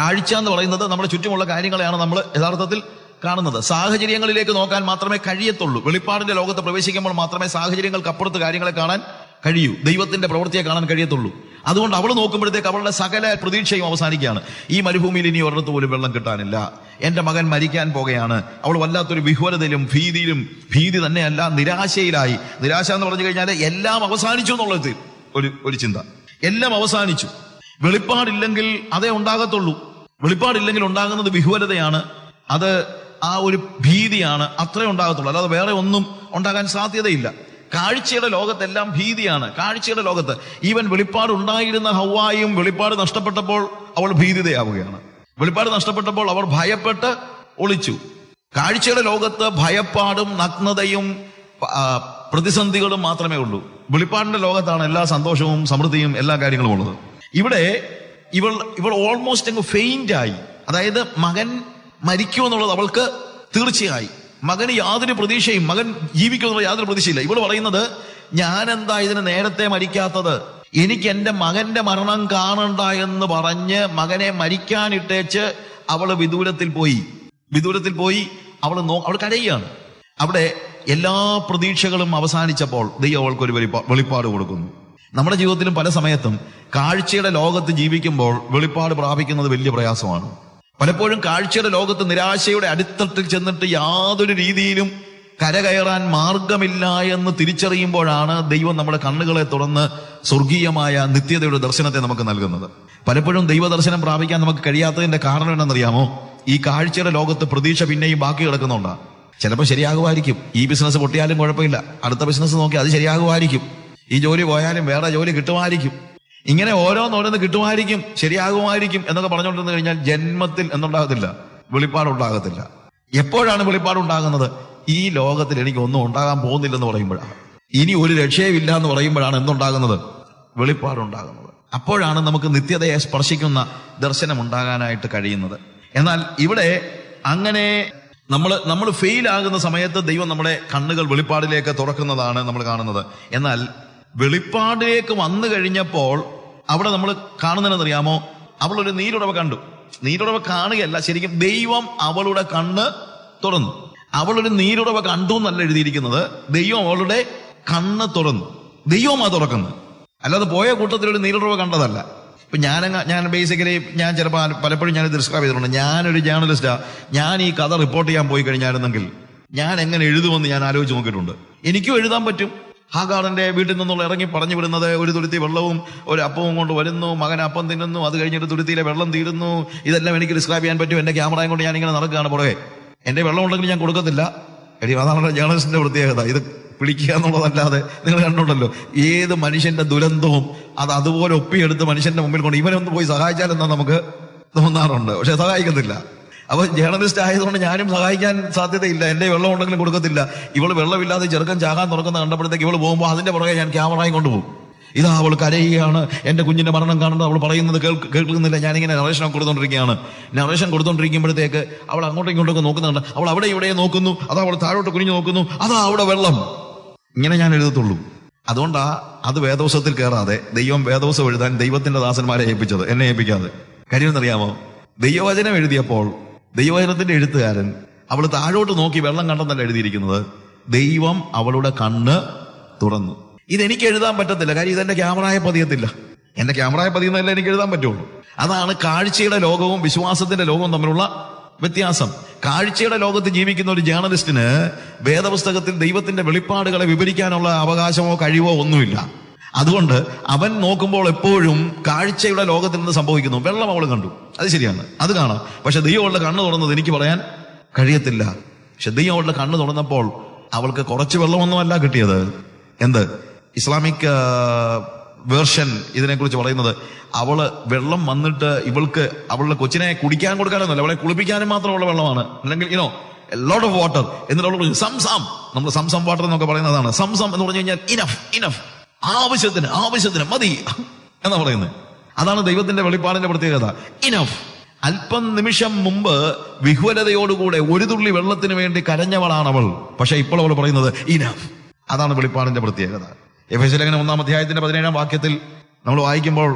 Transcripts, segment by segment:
കാഴ്ച എന്ന് പറയുന്നത് നമ്മുടെ ചുറ്റുമുള്ള കാര്യങ്ങളെയാണ് നമ്മൾ യഥാർത്ഥത്തിൽ കാണുന്നത് സാഹചര്യങ്ങളിലേക്ക് നോക്കാൻ മാത്രമേ കഴിയത്തുള്ളൂ വെളിപ്പാടിന്റെ ലോകത്ത് പ്രവേശിക്കുമ്പോൾ മാത്രമേ സാഹചര്യങ്ങൾക്ക് അപ്പുറത്ത് കാര്യങ്ങളെ കാണാൻ കഴിയൂ ദൈവത്തിന്റെ പ്രവൃത്തിയെ കാണാൻ കഴിയത്തുള്ളൂ അതുകൊണ്ട് അവൾ നോക്കുമ്പോഴത്തേക്ക് അവളുടെ സകല പ്രതീക്ഷയും അവസാനിക്കുകയാണ് ഈ മരുഭൂമിയിൽ ഇനി ഒരിടത്ത് പോലും വെള്ളം കിട്ടാനില്ല എന്റെ മകൻ മരിക്കാൻ പോകുകയാണ് അവൾ വല്ലാത്തൊരു വിഹ്വലതയിലും ഭീതിയിലും ഭീതി തന്നെയല്ല നിരാശയിലായി നിരാശ എന്ന് പറഞ്ഞു കഴിഞ്ഞാൽ എല്ലാം അവസാനിച്ചു എന്നുള്ളത് ഒരു ഒരു ചിന്ത എല്ലാം അവസാനിച്ചു വെളിപ്പാടില്ലെങ്കിൽ അതേ ഉണ്ടാകത്തുള്ളൂ വെളിപ്പാടില്ലെങ്കിൽ ഉണ്ടാകുന്നത് വിഹ്വലതയാണ് അത് ആ ഒരു ഭീതിയാണ് അത്രേ ഉണ്ടാകത്തുള്ളൂ അല്ലാതെ വേറെ ഒന്നും ഉണ്ടാകാൻ സാധ്യതയില്ല കാഴ്ചയുടെ ലോകത്തെല്ലാം ഭീതിയാണ് കാഴ്ചയുടെ ലോകത്ത് ഈവൻ വെളിപ്പാട് ഉണ്ടായിരുന്ന ഹൗവായും വെളിപ്പാട് നഷ്ടപ്പെട്ടപ്പോൾ അവൾ ഭീതിതയാവുകയാണ് വെളിപ്പാട് നഷ്ടപ്പെട്ടപ്പോൾ അവർ ഭയപ്പെട്ട് ഒളിച്ചു കാഴ്ചയുടെ ലോകത്ത് ഭയപ്പാടും നഗ്നതയും ആ, പ്രതിസന്ധികളും മാത്രമേ ഉള്ളൂ വെളിപ്പാടിന്റെ ലോകത്താണ് എല്ലാ സന്തോഷവും സമൃദ്ധിയും എല്ലാ കാര്യങ്ങളും ഉള്ളത് ഇവിടെ ഇവൾ ഇവൾ ഓൾമോസ്റ്റ് അങ്ങ് ഫെയിന്റ് ആയി അതായത് മകൻ മരിക്കുമെന്നുള്ളത് അവൾക്ക് തീർച്ചയായി മകന് യാതൊരു പ്രതീക്ഷയും മകൻ ജീവിക്കുമെന്നുള്ള യാതൊരു പ്രതീക്ഷയില്ല ഇവൾ പറയുന്നത് ഞാൻ എന്താ ഇതിന് നേരത്തെ മരിക്കാത്തത് എനിക്ക് എന്റെ മകന്റെ മരണം കാണണ്ട എന്ന് പറഞ്ഞ് മകനെ മരിക്കാനിട്ടേച്ച് അവള് വിദൂരത്തിൽ പോയി വിദൂരത്തിൽ പോയി അവൾ നോ അവൾ കരയുകയാണ് അവിടെ എല്ലാ പ്രതീക്ഷകളും അവസാനിച്ചപ്പോൾ ദൈവം അവൾക്കൊരു വെളിപ്പാ വെളിപ്പാട് കൊടുക്കുന്നു നമ്മുടെ ജീവിതത്തിലും പല സമയത്തും കാഴ്ചയുടെ ലോകത്ത് ജീവിക്കുമ്പോൾ വെളിപ്പാട് പ്രാപിക്കുന്നത് വലിയ പ്രയാസമാണ് പലപ്പോഴും കാഴ്ചയുടെ ലോകത്ത് നിരാശയുടെ അടിത്തട്ടിൽ ചെന്നിട്ട് യാതൊരു രീതിയിലും കരകയറാൻ മാർഗമില്ല എന്ന് തിരിച്ചറിയുമ്പോഴാണ് ദൈവം നമ്മുടെ കണ്ണുകളെ തുറന്ന് സ്വർഗീയമായ നിത്യതയുടെ ദർശനത്തെ നമുക്ക് നൽകുന്നത് പലപ്പോഴും ദൈവദർശനം പ്രാപിക്കാൻ നമുക്ക് കഴിയാത്തതിന്റെ കാരണം എന്താണെന്നറിയാമോ ഈ കാഴ്ചയുടെ ലോകത്ത് പ്രതീക്ഷ പിന്നെയും ബാക്കി കിടക്കുന്നുണ്ടാ ചിലപ്പോൾ ശരിയാകുമായിരിക്കും ഈ ബിസിനസ് പൊട്ടിയാലും കുഴപ്പമില്ല അടുത്ത ബിസിനസ് നോക്കി അത് ശരിയാകുമായിരിക്കും ഈ ജോലി പോയാലും വേറെ ജോലി കിട്ടുമായിരിക്കും ഇങ്ങനെ ഓരോന്നോരോന്ന് കിട്ടുമായിരിക്കും ശരിയാകുമായിരിക്കും എന്നൊക്കെ പറഞ്ഞുകൊണ്ടിരുന്നു കഴിഞ്ഞാൽ ജന്മത്തിൽ എന്നുണ്ടാകത്തില്ല വെളിപ്പാടുണ്ടാകത്തില്ല എപ്പോഴാണ് വെളിപ്പാടുണ്ടാകുന്നത് ഈ ലോകത്തിൽ എനിക്ക് ഒന്നും ഉണ്ടാകാൻ പോകുന്നില്ലെന്ന് പറയുമ്പോഴാണ് ഇനി ഒരു രക്ഷയുമില്ല എന്ന് പറയുമ്പോഴാണ് എന്തുണ്ടാകുന്നത് വെളിപ്പാടുണ്ടാകുന്നത് അപ്പോഴാണ് നമുക്ക് നിത്യതയെ സ്പർശിക്കുന്ന ദർശനം ഉണ്ടാകാനായിട്ട് കഴിയുന്നത് എന്നാൽ ഇവിടെ അങ്ങനെ നമ്മൾ നമ്മൾ ഫെയിൽ ആകുന്ന സമയത്ത് ദൈവം നമ്മുടെ കണ്ണുകൾ വെളിപ്പാടിലേക്ക് തുറക്കുന്നതാണ് നമ്മൾ കാണുന്നത് എന്നാൽ വെളിപ്പാടിലേക്ക് വന്നു കഴിഞ്ഞപ്പോൾ അവിടെ നമ്മൾ കാണുന്നതെന്നറിയാമോ അവൾ ഒരു നീരുടവ കണ്ടു നീരുടവ കാണുകയല്ല ശരിക്കും ദൈവം അവളുടെ കണ്ണ് തുറന്നു അവൾ ഒരു നീരുടവ കണ്ടു എന്നല്ല എഴുതിയിരിക്കുന്നത് ദൈവം അവളുടെ കണ്ണ് തുറന്നു ദൈവമാ തുറക്കുന്നത് അല്ലാതെ പോയ കൂട്ടത്തിൽ ഒരു നീരുടവ കണ്ടതല്ല ഇപ്പൊ ഞാൻ ഞാൻ ബേസിക്കലി ഞാൻ ചിലപ്പോൾ പലപ്പോഴും ഞാൻ ഡിസ്ക്രൈബ് ചെയ്തിട്ടുണ്ട് ഞാനൊരു ജേർണലിസ്റ്റാ ഞാൻ ഈ കഥ റിപ്പോർട്ട് ചെയ്യാൻ പോയി കഴിഞ്ഞായിരുന്നെങ്കിൽ ഞാൻ എങ്ങനെ എഴുതുമെന്ന് ഞാൻ ആലോചിച്ച് നോക്കിയിട്ടുണ്ട് എനിക്കും എഴുതാൻ പറ്റും ഹാഗാറിന്റെ വീട്ടിൽ നിന്നുള്ള ഇറങ്ങി പറഞ്ഞു വിടുന്നത് ഒരു തുരുത്തി വെള്ളവും ഒരു അപ്പവും കൊണ്ട് വരുന്നു മകൻ അപ്പം തിന്നുന്നു അത് കഴിഞ്ഞിട്ട് തുരുത്തിയിലെ വെള്ളം തീരുന്നു ഇതെല്ലാം എനിക്ക് ഡിസ്ക്രൈബ് ചെയ്യാൻ പറ്റും എന്റെ ക്യാമറയും കൊണ്ട് ഞാൻ ഇങ്ങനെ നടക്കുകയാണ് പുറകെ എന്റെ വെള്ളം ഉണ്ടെങ്കിൽ ഞാൻ കൊടുക്കത്തില്ല എടി അതാണ് ജേർണലിസ്റ്റിന്റെ പ്രത്യേകത ഇത് പിടിക്കുക എന്നുള്ളതല്ലാതെ നിങ്ങൾ കണ്ടുണ്ടല്ലോ ഏത് മനുഷ്യന്റെ ദുരന്തവും അത് അതുപോലെ ഒപ്പിയെടുത്ത് മനുഷ്യന്റെ മുമ്പിൽ കൊണ്ട് ഇവനൊന്ന് പോയി സഹായിച്ചാലെന്നാ നമുക്ക് തോന്നാറുണ്ട് പക്ഷെ സഹായിക്കത്തില്ല അപ്പൊ ജേർണലിസ്റ്റ് ആയതുകൊണ്ട് ഞാനും സഹായിക്കാൻ സാധ്യതയില്ല എന്റെ വെള്ളം ഉണ്ടെങ്കിലും കൊടുക്കത്തില്ല ഇവള് വെള്ളമില്ലാതെ ചെറുക്കൻ ചാകാൻ തുറക്കുന്ന കണ്ടപ്പോഴത്തേക്ക് ഇവള് പോകുമ്പോൾ അതിന്റെ പുറകെ ഞാൻ ക്യാമറയും കൊണ്ടുപോകും ഇതാ അവൾ കരയുകയാണ് എന്റെ കുഞ്ഞിന്റെ മരണം കാണുന്നത് അവൾ പറയുന്നത് കേൾക്ക് കേൾക്കുന്നില്ല ഞാനിങ്ങനെ നറേഷൻ കൊടുത്തോണ്ടിരിക്കുകയാണ് നറേഷൻ കൊടുത്തോണ്ടിരിക്കുമ്പോഴത്തേക്ക് അവൾ അങ്ങോട്ടും ഇങ്ങോട്ടൊക്കെ നോക്കുന്നുണ്ട് അവൾ അവിടെ ഇവിടെ നോക്കുന്നു അതാ അവൾ താഴോട്ട് കുനിഞ്ഞു നോക്കുന്നു അതാ അവിടെ വെള്ളം ഇങ്ങനെ ഞാൻ എഴുതത്തുള്ളൂ അതുകൊണ്ടാ അത് വേദോസത്തിൽ കയറാതെ ദൈവം വേദോസം എഴുതാൻ ദൈവത്തിന്റെ ദാസന്മാരെ ഏൽപ്പിച്ചത് എന്നെ ഏൽപ്പിക്കാതെ കാര്യം എന്നറിയാമോ ദൈവവചനം എഴുതിയപ്പോൾ ദൈവവചനത്തിന്റെ എഴുത്തുകാരൻ അവൾ താഴോട്ട് നോക്കി വെള്ളം കണ്ടെന്നല്ല എഴുതിയിരിക്കുന്നത് ദൈവം അവളുടെ കണ്ണ് തുറന്നു ഇതെനിക്ക് എഴുതാൻ പറ്റത്തില്ല കാര്യം ഇതെന്റെ ക്യാമറയെ പതിയത്തില്ല എന്റെ ക്യാമറയെ പതിയുന്നതല്ല എനിക്ക് എഴുതാൻ പറ്റുള്ളൂ അതാണ് കാഴ്ചയുടെ ലോകവും വിശ്വാസത്തിന്റെ ലോകവും തമ്മിലുള്ള വ്യത്യാസം കാഴ്ചയുടെ ലോകത്ത് ജീവിക്കുന്ന ഒരു ജേർണലിസ്റ്റിന് വേദപുസ്തകത്തിൽ ദൈവത്തിന്റെ വെളിപ്പാടുകളെ വിവരിക്കാനുള്ള അവകാശമോ കഴിവോ ഒന്നുമില്ല അതുകൊണ്ട് അവൻ നോക്കുമ്പോൾ എപ്പോഴും കാഴ്ചയുടെ ലോകത്തിൽ നിന്ന് സംഭവിക്കുന്നു വെള്ളം അവൾ കണ്ടു അത് ശരിയാണ് അത് കാണാം പക്ഷെ ദൈവം അവളുടെ കണ്ണ് തുറന്നത് എനിക്ക് പറയാൻ കഴിയത്തില്ല പക്ഷെ ദൈവം അവളുടെ കണ്ണ് തുറന്നപ്പോൾ അവൾക്ക് കുറച്ച് വെള്ളമൊന്നുമല്ല കിട്ടിയത് എന്ത് ഇസ്ലാമിക് വേർഷൻ ഇതിനെക്കുറിച്ച് പറയുന്നത് അവള് വെള്ളം വന്നിട്ട് ഇവൾക്ക് അവളുടെ കൊച്ചിനെ കുടിക്കാൻ കൊടുക്കാനൊന്നുമല്ല അവളെ കുളിപ്പിക്കാനും മാത്രമുള്ള വെള്ളമാണ് അല്ലെങ്കിൽ ഇനോ ലോട്ട് ഓഫ് വാട്ടർ എന്നിട്ട് അവൾ പറഞ്ഞു സംസം നമ്മൾ സംസം വാട്ടർ എന്നൊക്കെ പറയുന്നതാണ് സംസം എന്ന് പറഞ്ഞു കഴിഞ്ഞാൽ ഇനഫ് ഇനഫ് ആവശ്യത്തിന് ആവശ്യത്തിന് മതി എന്നാ പറയുന്നത് അതാണ് ദൈവത്തിന്റെ വെളിപ്പാടിന്റെ പ്രത്യേകത ഇനഫ് അല്പം നിമിഷം മുമ്പ് വിഹ്വലതയോടുകൂടെ ഒരു തുള്ളി വെള്ളത്തിന് വേണ്ടി കരഞ്ഞവളാണ് അവൾ പക്ഷെ ഇപ്പോൾ അവൾ പറയുന്നത് ഇനഫ് അതാണ് വെളിപ്പാടിന്റെ പ്രത്യേകത എഫ് എസ് ലേഖനം ഒന്നാം അധ്യായത്തിന്റെ പതിനേഴാം വാക്യത്തിൽ നമ്മൾ വായിക്കുമ്പോൾ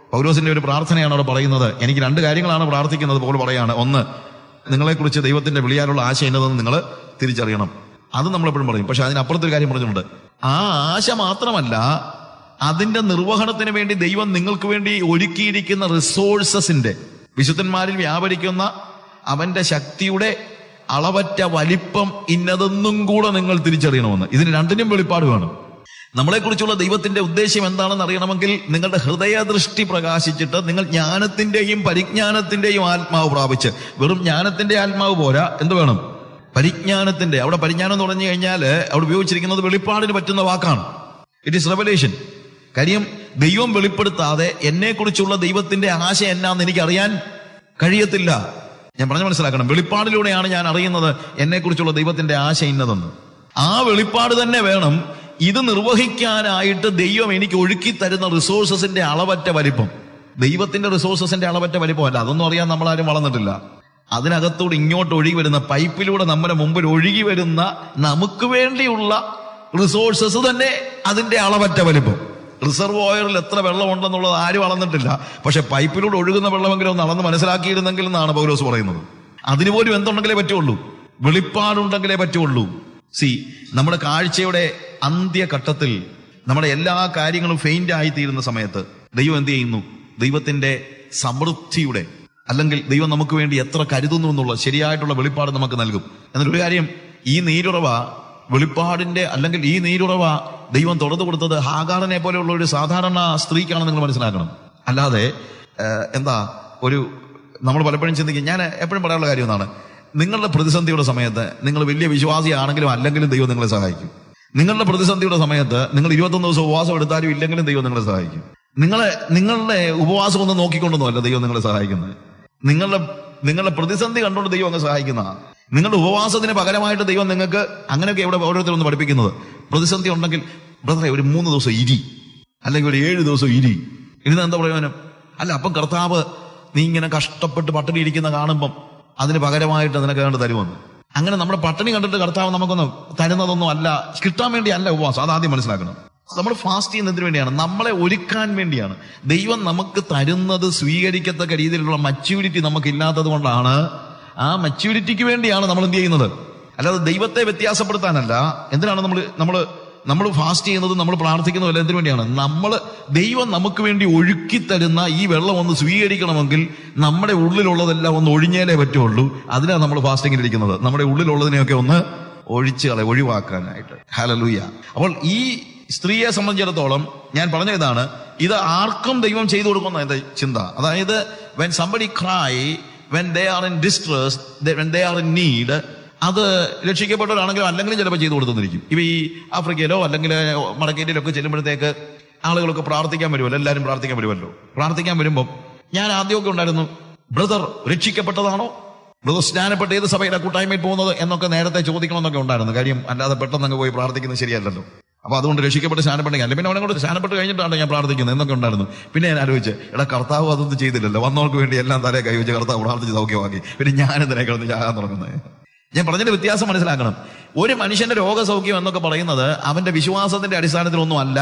പൗലോസിന്റെ ഒരു പ്രാർത്ഥനയാണ് അവിടെ പറയുന്നത് എനിക്ക് രണ്ട് കാര്യങ്ങളാണ് പ്രാർത്ഥിക്കുന്നത് പോൾ പറയാണ് ഒന്ന് നിങ്ങളെക്കുറിച്ച് ദൈവത്തിന്റെ വിളിയാലുള്ള ആശ എന്നതെന്ന് നിങ്ങൾ തിരിച്ചറിയണം അത് നമ്മൾ എപ്പോഴും പറയും പക്ഷെ അതിനപ്പുറത്തൊരു കാര്യം പറഞ്ഞിട്ടുണ്ട് ആ ആശ മാത്രമല്ല അതിന്റെ നിർവഹണത്തിന് വേണ്ടി ദൈവം നിങ്ങൾക്ക് വേണ്ടി ഒരുക്കിയിരിക്കുന്ന റിസോഴ്സസിന്റെ വിശുദ്ധന്മാരിൽ വ്യാപരിക്കുന്ന അവന്റെ ശക്തിയുടെ അളവറ്റ വലിപ്പം ഇന്നതെന്നും കൂടെ നിങ്ങൾ തിരിച്ചറിയണമെന്ന് ഇതിന് രണ്ടിനും വെളിപ്പാട് വേണം നമ്മളെക്കുറിച്ചുള്ള ദൈവത്തിന്റെ ഉദ്ദേശ്യം എന്താണെന്ന് അറിയണമെങ്കിൽ നിങ്ങളുടെ ഹൃദയദൃഷ്ടി പ്രകാശിച്ചിട്ട് നിങ്ങൾ ജ്ഞാനത്തിന്റെയും പരിജ്ഞാനത്തിന്റെയും ആത്മാവ് പ്രാപിച്ച് വെറും ജ്ഞാനത്തിന്റെ ആത്മാവ് പോരാ എന്ത് വേണം പരിജ്ഞാനത്തിന്റെ അവിടെ പരിജ്ഞാനം എന്ന് പറഞ്ഞു കഴിഞ്ഞാൽ അവിടെ ഉപയോഗിച്ചിരിക്കുന്നത് വെളിപ്പാടിന് പറ്റുന്ന വാക്കാണ് ഇറ്റ് ഈസ് റെവലേഷൻ കാര്യം ദൈവം വെളിപ്പെടുത്താതെ എന്നെക്കുറിച്ചുള്ള ദൈവത്തിന്റെ ആശ എന്നാന്ന് എനിക്ക് അറിയാൻ കഴിയത്തില്ല ഞാൻ പറഞ്ഞു മനസ്സിലാക്കണം വെളിപ്പാടിലൂടെയാണ് ഞാൻ അറിയുന്നത് എന്നെക്കുറിച്ചുള്ള ദൈവത്തിന്റെ ആശ ഇന്നതെന്ന് ആ വെളിപ്പാട് തന്നെ വേണം ഇത് നിർവഹിക്കാനായിട്ട് ദൈവം എനിക്ക് ഒഴുക്കി തരുന്ന റിസോഴ്സസിന്റെ അളവറ്റ വലിപ്പം ദൈവത്തിന്റെ റിസോഴ്സസിന്റെ അളവറ്റ വലിപ്പമല്ല അതൊന്നും അറിയാൻ നമ്മളാരും വളർന്നിട്ടില്ല അതിനകത്തൂടെ ഇങ്ങോട്ട് ഒഴുകി വരുന്ന പൈപ്പിലൂടെ നമ്മുടെ മുമ്പിൽ ഒഴുകി വരുന്ന നമുക്ക് വേണ്ടിയുള്ള റിസോഴ്സസ് തന്നെ അതിന്റെ അളവറ്റ വലിപ്പം റിസർവോയറിൽ എത്ര വെള്ളം ഉണ്ടെന്നുള്ളത് ആരും അളന്നിട്ടില്ല പക്ഷെ പൈപ്പിലൂടെ ഒഴുകുന്ന വെള്ളമെങ്കിലും ഒന്ന് അളന്ന് മനസ്സിലാക്കിയിരുന്നെങ്കിൽ എന്നാണ് പൗലോസ് പറയുന്നത് അതിനുപോലും എന്തുണ്ടെങ്കിലേ പറ്റുള്ളൂ വെളിപ്പാടുണ്ടെങ്കിലേ പറ്റുള്ളൂ സി നമ്മുടെ കാഴ്ചയുടെ അന്ത്യഘട്ടത്തിൽ നമ്മുടെ എല്ലാ കാര്യങ്ങളും ഫെയിന്റ് ആയിത്തീരുന്ന സമയത്ത് ദൈവം എന്ത് ചെയ്യുന്നു ദൈവത്തിന്റെ സമൃദ്ധിയുടെ അല്ലെങ്കിൽ ദൈവം നമുക്ക് വേണ്ടി എത്ര കരുതുന്നു എന്നുള്ള ശരിയായിട്ടുള്ള വെളിപ്പാട് നമുക്ക് നൽകും എന്നൊരു കാര്യം ഈ നീരുറവ വെളിപ്പാടിന്റെ അല്ലെങ്കിൽ ഈ നീരുറവ ദൈവം തുറന്നു കൊടുത്തത് ഹാഗാറിനെ പോലെയുള്ള ഒരു സാധാരണ സ്ത്രീക്കാണ് നിങ്ങൾ മനസ്സിലാക്കണം അല്ലാതെ ഏഹ്, എന്താ ഒരു നമ്മൾ പലപ്പോഴും ചിന്തിക്കും ഞാൻ എപ്പോഴും പറയാനുള്ള കാര്യം എന്നാണ് നിങ്ങളുടെ പ്രതിസന്ധിയുടെ സമയത്ത് നിങ്ങൾ വലിയ വിശ്വാസിയാണെങ്കിലും അല്ലെങ്കിലും ദൈവം നിങ്ങളെ സഹായിക്കും നിങ്ങളുടെ പ്രതിസന്ധിയുടെ സമയത്ത് നിങ്ങൾ ഇരുപത്തൊന്ന് ദിവസം ഉപവാസം എടുത്താലും ഇല്ലെങ്കിലും ദൈവം നിങ്ങളെ സഹായിക്കും നിങ്ങളെ നിങ്ങളുടെ ഉപവാസം ഒന്ന് നോക്കിക്കൊണ്ടൊന്നുമല്ല ദൈവം നിങ്ങളെ സഹായിക്കുന്നത് നിങ്ങളുടെ നിങ്ങളുടെ പ്രതിസന്ധി കണ്ടുകൊണ്ട് ദൈവം അങ്ങ് സഹായിക്കുന്നതാണ് നിങ്ങളുടെ ഉപവാസത്തിന് പകരമായിട്ട് ദൈവം നിങ്ങൾക്ക് അങ്ങനെയൊക്കെ ഇവിടെ ഓരോരുത്തരും ഒന്ന് പഠിപ്പിക്കുന്നത് പ്രതിസന്ധി ഉണ്ടെങ്കിൽ ബ്രദറെ ഒരു മൂന്ന് ദിവസം ഇരി അല്ലെങ്കിൽ ഒരു ഏഴ് ദിവസം ഇരി ഇരുന്ന് എന്താ പ്രയോജനം അല്ല അപ്പം കർത്താവ് നീ ഇങ്ങനെ കഷ്ടപ്പെട്ട് പട്ടിണി ഇരിക്കുന്ന കാണുമ്പം അതിന് പകരമായിട്ട് നിനക്ക് കണ്ട് തരുമെന്ന് അങ്ങനെ നമ്മുടെ പട്ടിണി കണ്ടിട്ട് കർത്താവ് നമുക്കൊന്നും തരുന്നതൊന്നും അല്ല കിട്ടാൻ വേണ്ടി അല്ല ഉപവാസം അത് ആദ്യം മനസ്സിലാക്കണം നമ്മൾ ഫാസ്റ്റ് ചെയ്യുന്നതിന് വേണ്ടിയാണ് നമ്മളെ ഒരുക്കാൻ വേണ്ടിയാണ് ദൈവം നമുക്ക് തരുന്നത് സ്വീകരിക്കത്തക്ക രീതിയിലുള്ള മച്യൂരിറ്റി നമുക്ക് ഇല്ലാത്തത് കൊണ്ടാണ് ആ മച്യൂരിറ്റിക്ക് വേണ്ടിയാണ് നമ്മൾ എന്ത് ചെയ്യുന്നത് അല്ലാതെ ദൈവത്തെ വ്യത്യാസപ്പെടുത്താനല്ല എന്തിനാണ് നമ്മൾ നമ്മൾ നമ്മൾ ഫാസ്റ്റ് ചെയ്യുന്നത് നമ്മൾ പ്രാർത്ഥിക്കുന്നതും എല്ലാം എന്തിനു വേണ്ടിയാണ് നമ്മൾ ദൈവം നമുക്ക് വേണ്ടി ഒഴുക്കി തരുന്ന ഈ വെള്ളം ഒന്ന് സ്വീകരിക്കണമെങ്കിൽ നമ്മുടെ ഉള്ളിലുള്ളതെല്ലാം ഒന്ന് ഒഴിഞ്ഞേലേ പറ്റുള്ളൂ അതിനാണ് നമ്മൾ ഫാസ്റ്റിങ്ങിൽ ഇരിക്കുന്നത് നമ്മുടെ ഉള്ളിലുള്ളതിനെയൊക്കെ ഒന്ന് ഒഴിച്ച് കളെ ഒഴിവാക്കാനായിട്ട് ഹലലൂയ അപ്പോൾ ഈ സ്ത്രീയെ സംബന്ധിച്ചിടത്തോളം ഞാൻ പറഞ്ഞ ഇതാണ് ഇത് ആർക്കും ദൈവം ചെയ്തു കൊടുക്കുന്ന എന്റെ ചിന്ത അതായത് when somebody cry when they are in distress when they are in need അത് രക്ഷിക്കപ്പെട്ടവരാണെങ്കിലും അല്ലെങ്കിലും ചിലപ്പോൾ ചെയ്തു കൊടുത്തുന്നിരിക്കും ഇപ്പൊ ഈ ആഫ്രിക്കയിലോ അല്ലെങ്കിൽ മടക്കേറ്റിലൊക്കെ ചെല്ലുമ്പോഴത്തേക്ക് ആളുകളൊക്കെ പ്രാർത്ഥിക്കാൻ വരുമല്ലോ എല്ലാവരും പ്രാർത്ഥിക്കാൻ വരുമല്ലോ പ്രാർത്ഥിക്കാൻ വരുമ്പോൾ ഞാൻ ആദ്യമൊക്കെ ഉണ്ടായിരുന്നു ബ്രദർ രക്ഷിക്കപ്പെട്ടതാണോ ബ്രദർ സ്നാനപ്പെട്ട് ഏത് സഭയിലാണ് കൂട്ടായ്മയിൽ പോകുന്നത് എന്നൊക്കെ നേരത്തെ ചോദിക്കണമെന്നൊക്കെ ഉണ്ടായിരുന്നു കാര്യം അല്ലാതെ പെട്ടെന്ന് അങ്ങ് പോയി പ്രാർത്ഥിക്കുന്നത് ശരിയല്ലല്ലോ അപ്പൊ അതുകൊണ്ട് രക്ഷിക്കപ്പെട്ട് സ്നാനപ്പെട്ടെങ്കിൽ അല്ലെ പിന്നെ അവനെ കൊണ്ട് സ്നാനപ്പെട്ട് കഴിഞ്ഞിട്ടാണ് ഞാൻ പ്രാർത്ഥിക്കുന്നത് എന്നൊക്കെ ഉണ്ടായിരുന്നു പിന്നെ ഞാൻ ആലോചിച്ച് എടാ കർത്താവ് അതൊന്നും ചെയ്തില്ലല്ലോ വന്നവർക്ക് വേണ്ടി എല്ലാം തലേ കൈവച്ച് കർത്താവ് പ്രാർത്ഥിച്ച് സൗഖ്യമാക്കി പിന്നെ ഞാൻ എന്തിനാ കിടന്ന് ചാകാൻ തുടങ്ങുന്നത് ഞാൻ പറഞ്ഞതിന്റെ വ്യത്യാസം മനസ്സിലാക്കണം ഒരു മനുഷ്യന്റെ രോഗസൗഖ്യം എന്നൊക്കെ പറയുന്നത് അവന്റെ വിശ്വാസത്തിന്റെ അടിസ്ഥാനത്തിലൊന്നും അല്ല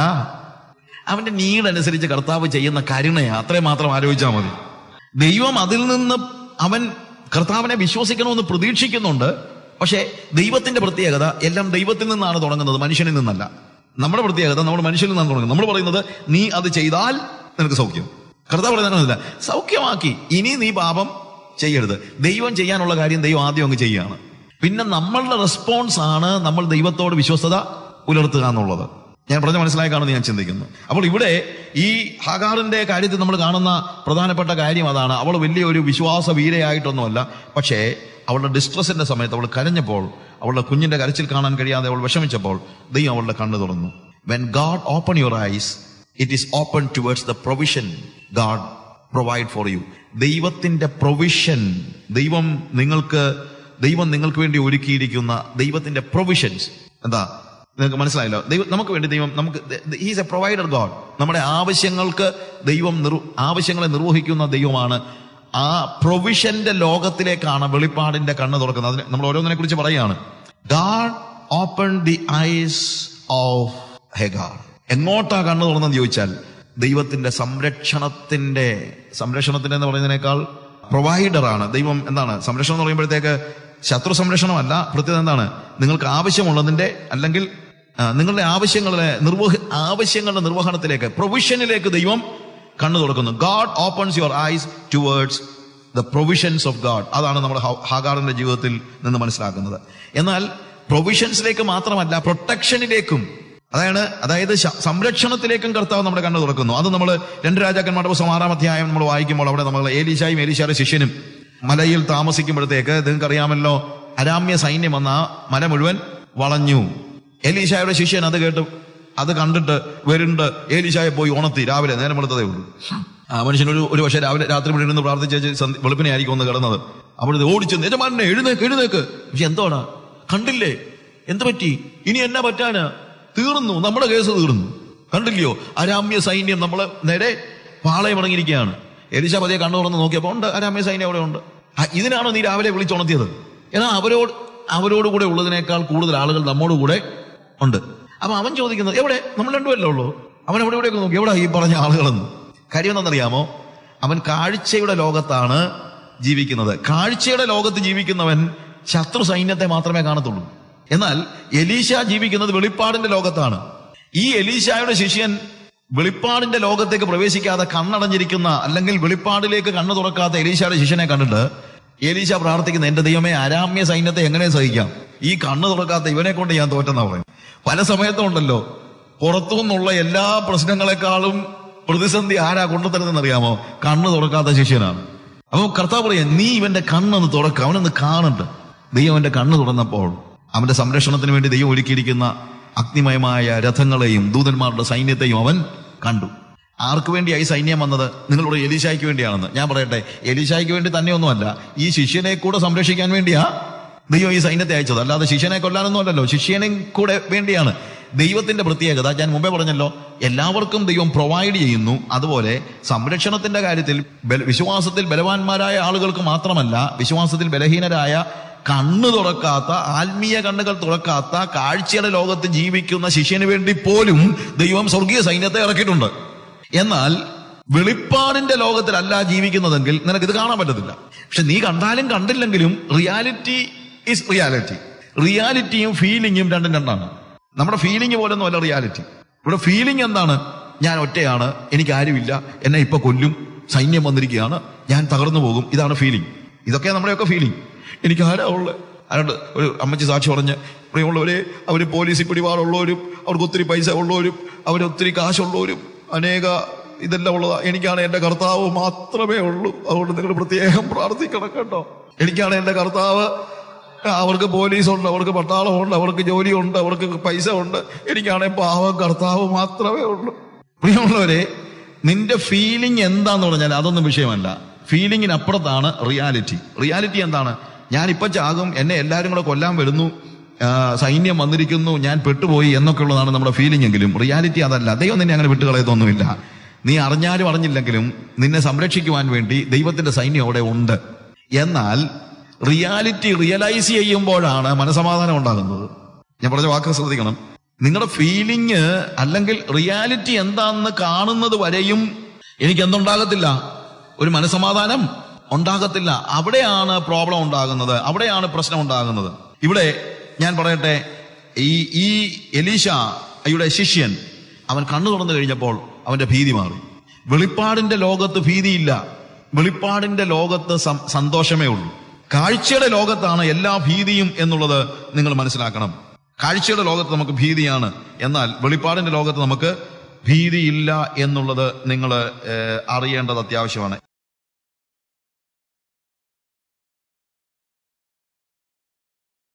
അവന്റെ നീഡ് അനുസരിച്ച് കർത്താവ് ചെയ്യുന്ന കരുണയാ അത്രയും മാത്രം ആലോചിച്ചാൽ മതി ദൈവം അതിൽ നിന്ന് അവൻ കർത്താവിനെ വിശ്വസിക്കണമെന്ന് പ്രതീക്ഷിക്കുന്നുണ്ട് പക്ഷേ ദൈവത്തിന്റെ പ്രത്യേകത എല്ലാം ദൈവത്തിൽ നിന്നാണ് തുടങ്ങുന്നത് മനുഷ്യനിൽ നിന്നല്ല നമ്മുടെ പ്രത്യേകത നമ്മൾ മനുഷ്യനിൽ നിന്നാണ് തുടങ്ങുന്നത് നമ്മൾ പറയുന്നത് നീ അത് ചെയ്താൽ നിനക്ക് സൗഖ്യം കർത്താവ് പറയുന്നില്ല സൗഖ്യമാക്കി ഇനി നീ പാപം ചെയ്യരുത് ദൈവം ചെയ്യാനുള്ള കാര്യം ദൈവം ആദ്യം അങ്ങ് ചെയ്യുകയാണ് പിന്നെ നമ്മളുടെ റെസ്പോൺസ് ആണ് നമ്മൾ ദൈവത്തോട് വിശ്വസ്തത പുലർത്തുക എന്നുള്ളത് ഞാൻ പറഞ്ഞ മനസ്സിലായി കാണുമെന്ന് ഞാൻ ചിന്തിക്കുന്നു അപ്പോൾ ഇവിടെ ഈ ഹാഗാറിന്റെ കാര്യത്തിൽ നമ്മൾ കാണുന്ന പ്രധാനപ്പെട്ട കാര്യം അതാണ് അവൾ വലിയ ഒരു വിശ്വാസ വീരയായിട്ടൊന്നുമല്ല പക്ഷേ അവളുടെ ഡിസ്ട്രസിന്റെ സമയത്ത് അവൾ കരഞ്ഞപ്പോൾ അവളുടെ കുഞ്ഞിന്റെ കരച്ചിൽ കാണാൻ കഴിയാതെ അവൾ വിഷമിച്ചപ്പോൾ ദൈവം അവളുടെ കണ്ണ് തുറന്നു when God open your eyes it is open towards the provision God provide for you ദൈവത്തിന്റെ പ്രൊവിഷൻ ദൈവം നിങ്ങൾക്ക് ദൈവം നിങ്ങൾക്ക് വേണ്ടി ഒരുക്കിയിരിക്കുന്ന ദൈവത്തിന്റെ പ്രൊവിഷൻസ് എന്താ നിങ്ങൾക്ക് മനസ്സിലായല്ലോ ദൈവം നമുക്ക് വേണ്ടി ദൈവം നമുക്ക് ഹീസ് എ പ്രൊവൈഡർ ഗോഡ് നമ്മുടെ ആവശ്യങ്ങൾക്ക് ദൈവം നിർ ആവശ്യങ്ങളെ നിർവഹിക്കുന്ന ദൈവമാണ് ആ പ്രൊവിഷന്റെ ലോകത്തിലേക്കാണ് വെളിപ്പാടിന്റെ കണ്ണ് തുറക്കുന്നത് അതിന് നമ്മൾ ഓരോന്നിനെ കുറിച്ച് പറയുകയാണ് God open the eyes of Hagar എങ്ങോട്ടാ കണ്ണ് തുറന്നെന്ന് ചോദിച്ചാൽ ദൈവത്തിന്റെ സംരക്ഷണത്തിന്റെ സംരക്ഷണത്തിന്റെ എന്ന് പറയുന്നതിനേക്കാൾ പ്രൊവൈഡറാണ് ദൈവം എന്താണ് സംരക്ഷണം എന്ന് പറയുമ്പോഴത്തേക്ക് ശത്രു സംരക്ഷണമല്ല പ്രത്യേകത എന്താണ് നിങ്ങൾക്ക് ആവശ്യമുള്ളതിന്റെ അല്ലെങ്കിൽ ആ, നിങ്ങളുടെ ആവശ്യങ്ങളുടെ നിർവഹ ആവശ്യങ്ങളുടെ നിർവഹണത്തിലേക്ക് പ്രൊവിഷനിലേക്ക് ദൈവം കണ്ണു തുറക്കുന്നു God opens your eyes towards the provisions of God അതാണ് നമ്മുടെ ഹ- ഹാഗാറിന്റെ ജീവിതത്തിൽ നിന്ന് മനസ്സിലാക്കുന്നത് എന്നാൽ പ്രൊവിഷൻസിലേക്ക് മാത്രമല്ല പ്രൊട്ടക്ഷനിലേക്കും അതായത് അതായത് ശ- സംരക്ഷണത്തിലേക്കും കർത്താവ് നമ്മുടെ കണ്ണ് തുറക്കുന്നു അത് നമ്മൾ രണ്ട് രാജാക്കന്മാരുടെ പുസ്തകം ആറാം അധ്യായം നമ്മൾ വായിക്കുമ്പോൾ അവിടെ നമ്മൾ ഏലീശായും ഏലീശായുടെ ശിഷ്യനും മലയിൽ താമസിക്കുമ്പോഴത്തേക്ക് നിങ്ങൾക്ക് അറിയാമല്ലോ അരാമ്യ സൈന്യം വന്ന ആ മല മുഴുവൻ വളഞ്ഞു ഏലീശായുടെ ശിഷ്യൻ അത് കേട്ട് അത് കണ്ടിട്ട് വരുണ്ട് ഏലീശായെ പോയി ഉണർത്തി രാവിലെ നേരം വെളുത്തതേ ഉള്ളൂ ആ മനുഷ്യൻ ഒരു ഒരു പക്ഷേ രാവിലെ രാത്രി ഇവിടെ ഇരുന്ന് പ്രാർത്ഥിച്ച് സന്ധി- വെളുപ്പിനെ ആയിരിക്കും ഒന്ന് കിടന്നത് അവിടെ ഓടിച്ചു യജമാനെ എഴുന്നേക്ക് എഴുന്നേക്ക് പക്ഷെ എന്തോടാ കണ്ടില്ലേ എന്ത് പറ്റി ഇനി എന്നാ പറ്റാന് തീർന്നു നമ്മുടെ കേസ് തീർന്നു കണ്ടില്ലയോ അരാമ്യ സൈന്യം നമ്മളെ നേരെ പാളയം ഇറങ്ങിയിരിക്കുകയാണ് എലിശ പതിയെ കണ്ണു തുറന്ന് നോക്കിയപ്പോൾ ഉണ്ട് അരാമ്യ സൈന്യം അവിടെ ഉണ്ട് ആ, ഇതിനാണോ നീ രാവിലെ വിളിച്ചുണർത്തിയത് എന്നാൽ അവരോട് അവരോട് കൂടെ ഉള്ളതിനേക്കാൾ കൂടുതൽ ആളുകൾ നമ്മോട് കൂടെ ഉണ്ട് അപ്പൊ അവൻ ചോദിക്കുന്നത് എവിടെ നമ്മൾ രണ്ടുപേരല്ലേ ഉള്ളൂ അവൻ എവിടെ എവിടെയൊക്കെ നോക്കി എവിടെ ഈ പറഞ്ഞ ആളുകളെന്ന് കാര്യം എന്താണെന്നറിയാമോ അവൻ കാഴ്ചയുടെ ലോകത്താണ് ജീവിക്കുന്നത് കാഴ്ചയുടെ ലോകത്ത് ജീവിക്കുന്നവൻ ശത്രു സൈന്യത്തെ മാത്രമേ കാണത്തുള്ളൂ എന്നാൽ എലീശ ജീവിക്കുന്നത് വെളിപ്പാടിന്റെ ലോകത്താണ് ഈ എലീശായുടെ ശിഷ്യൻ വെളിപ്പാടിന്റെ ലോകത്തേക്ക് പ്രവേശിക്കാതെ കണ്ണടഞ്ഞിരിക്കുന്ന അല്ലെങ്കിൽ വെളിപ്പാടിലേക്ക് കണ്ണു തുറക്കാത്ത എലീശയുടെ ശിഷ്യനെ കണ്ടിട്ട് എലീശ പ്രാർത്ഥിക്കുന്ന എന്റെ ദൈവമേ അരാമ്യ സൈന്യത്തെ എങ്ങനെ സഹിക്കാം ഈ കണ്ണു തുറക്കാത്ത ഇവനെ കൊണ്ട് ഞാൻ തോറ്റെന്നാ പറയും പല സമയത്തും ഉണ്ടല്ലോ പുറത്തു നിന്നുള്ള എല്ലാ പ്രശ്നങ്ങളെക്കാളും പ്രതിസന്ധി ആരാ കൊണ്ടുതരുന്നതെന്ന് അറിയാമോ കണ്ണ് തുറക്കാത്ത ശിഷ്യനാണ് അപ്പൊ കർത്താവ് പറയാ നീ ഇവന്റെ കണ്ണൊന്ന് തുറക്ക അവനൊന്ന് കാണട്ടെ ദൈവം അവന്റെ കണ്ണ് തുറന്നപ്പോൾ അവന്റെ സംരക്ഷണത്തിന് വേണ്ടി ദൈവം ഒരുക്കിയിരിക്കുന്ന അഗ്നിമയമായ രഥങ്ങളെയും ദൂതന്മാരുടെ സൈന്യത്തെയും അവൻ കണ്ടു ആർക്ക് വേണ്ടിയായി സൈന്യം വന്നത് നിങ്ങളുടെ എലീശായ്ക്ക് വേണ്ടിയാണെന്ന് ഞാൻ പറയട്ടെ എലീശായ്ക്ക് വേണ്ടി തന്നെയൊന്നുമല്ല ഈ ശിഷ്യനെ കൂടെ സംരക്ഷിക്കാൻ വേണ്ടിയാ ദൈവം ഈ സൈന്യത്തെ അയച്ചത് അല്ലാതെ ശിഷ്യനെ കൊല്ലാനൊന്നും അല്ലല്ലോ ശിഷ്യനെ കൂടെ വേണ്ടിയാണ് ദൈവത്തിന്റെ പ്രത്യേകത ഞാൻ മുമ്പേ പറഞ്ഞല്ലോ എല്ലാവർക്കും ദൈവം പ്രൊവൈഡ് ചെയ്യുന്നു അതുപോലെ സംരക്ഷണത്തിന്റെ കാര്യത്തിൽ ബല- വിശ്വാസത്തിൽ ബലവാന്മാരായ ആളുകൾക്ക് മാത്രമല്ല വിശ്വാസത്തിൽ ബലഹീനരായ കണ്ണു തുറക്കാത്ത ആത്മീയ കണ്ണുകൾ തുറക്കാത്ത കാഴ്ചയുടെ ലോകത്ത് ജീവിക്കുന്ന ശിഷ്യന് വേണ്ടി പോലും ദൈവം സ്വർഗീയ സൈന്യത്തെ ഇറക്കിയിട്ടുണ്ട് എന്നാൽ വെളിപ്പാടിന്റെ ലോകത്തിലല്ല ജീവിക്കുന്നതെങ്കിൽ നിനക്ക് ഇത് കാണാൻ പറ്റത്തില്ല പക്ഷെ നീ കണ്ടാലും കണ്ടില്ലെങ്കിലും റിയാലിറ്റി ഇസ് റിയാലിറ്റി റിയാലിറ്റിയും ഫീലിംഗും രണ്ടും രണ്ടാണ് നമ്മുടെ ഫീലിംഗ് പോലൊന്നും അല്ല റിയാലിറ്റി ഇവിടെ ഫീലിംഗ് എന്താണ് ഞാൻ ഒറ്റയാണ് എനിക്ക് ആരുമില്ല എന്നെ ഇപ്പൊ കൊല്ലും സൈന്യം വന്നിരിക്കുകയാണ് ഞാൻ തകർന്നു പോകും ഇതാണ് ഫീലിംഗ് ഇതൊക്കെ നമ്മുടെയൊക്കെ ഫീലിംഗ് എനിക്ക് ആരാ ഉള്ളത് ആരുണ്ട് ഒരു അമ്മച്ചി സാക്ഷി പറഞ്ഞ് പ്രിയമുള്ളവരെ അവർ പോലീസിൽ പിടിപാടുള്ളവരും അവർക്ക് ഒത്തിരി പൈസ ഉള്ളവരും അവർ ഒത്തിരി കാശുള്ളവരും അനേക ഇതെല്ലാം ഉള്ളതാ എനിക്കാണ് എന്റെ കർത്താവ് മാത്രമേ ഉള്ളൂ അതുകൊണ്ട് നിങ്ങൾ പ്രത്യേകം പ്രാർത്ഥിക്കണം കേട്ടോ എനിക്കാണ് എന്റെ കർത്താവ് അവർക്ക് പോലീസുണ്ട് അവർക്ക് പട്ടാളമുണ്ട് അവർക്ക് ജോലിയുണ്ട് അവർക്ക് പൈസ ഉണ്ട് എനിക്കാണെ പാവം കർത്താവ് മാത്രമേ ഉള്ളൂ പ്രിയമുള്ളവരെ നിന്റെ ഫീലിംഗ് എന്താന്ന് പറഞ്ഞാൽ അതൊന്നും വിഷയമല്ല ഫീലിംഗിന് അപ്പുറത്താണ് റിയാലിറ്റി റിയാലിറ്റി എന്താണ് ഞാൻ ഇപ്പൊ ചാകും എന്നെ എല്ലാവരും കൂടെ കൊല്ലാൻ വരുന്നു ആ, സൈന്യം വന്നിരിക്കുന്നു ഞാൻ പെട്ടുപോയി എന്നൊക്കെ ഉള്ളതാണ് നമ്മുടെ ഫീലിംഗ് എങ്കിലും റിയാലിറ്റി അതല്ല ദൈവം നിന്നെ അങ്ങനെ വിട്ടുകളയത്തൊന്നുമില്ല നീ അറിഞ്ഞാലും അറിഞ്ഞില്ലെങ്കിലും നിന്നെ സംരക്ഷിക്കുവാൻ വേണ്ടി ദൈവത്തിന്റെ സൈന്യം അവിടെ ഉണ്ട് എന്നാൽ റിയാലിറ്റി റിയലൈസ് ചെയ്യുമ്പോഴാണ് മനസമാധാനം ഉണ്ടാകുന്നത് ഞാൻ പറഞ്ഞ വാക്ക് ശ്രദ്ധിക്കണം നിങ്ങളുടെ ഫീലിംഗ് അല്ലെങ്കിൽ റിയാലിറ്റി എന്താണെന്ന് കാണുന്നത് വരെയും എനിക്ക് എന്തുണ്ടാകത്തില്ല ഒരു മനസമാധാനം ഉണ്ടാകത്തില്ല അവിടെയാണ് പ്രോബ്ലം ഉണ്ടാകുന്നത് അവിടെയാണ് പ്രശ്നം ഉണ്ടാകുന്നത് ഇവിടെ ഞാൻ പറയട്ടെ ഈ ഈ എലീഷ അയുടെ ശിഷ്യൻ അവൻ കണ്ണു തുറന്നു കഴിഞ്ഞപ്പോൾ അവന്റെ ഭീതി മാറി വെളിപ്പാടിന്റെ ലോകത്ത് ഭീതിയില്ല വെളിപ്പാടിന്റെ ലോകത്ത് സം- സന്തോഷമേ ഉള്ളൂ കാഴ്ചയുടെ ലോകത്താണ് എല്ലാ ഭീതിയും എന്നുള്ളത് നിങ്ങൾ മനസ്സിലാക്കണം കാഴ്ചയുടെ ലോകത്ത് നമുക്ക് ഭീതിയാണ് എന്നാൽ വെളിപ്പാടിന്റെ ലോകത്ത് നമുക്ക് ഭീതിയില്ല എന്നുള്ളത് നിങ്ങൾ അറിയേണ്ടത് അത്യാവശ്യമാണ്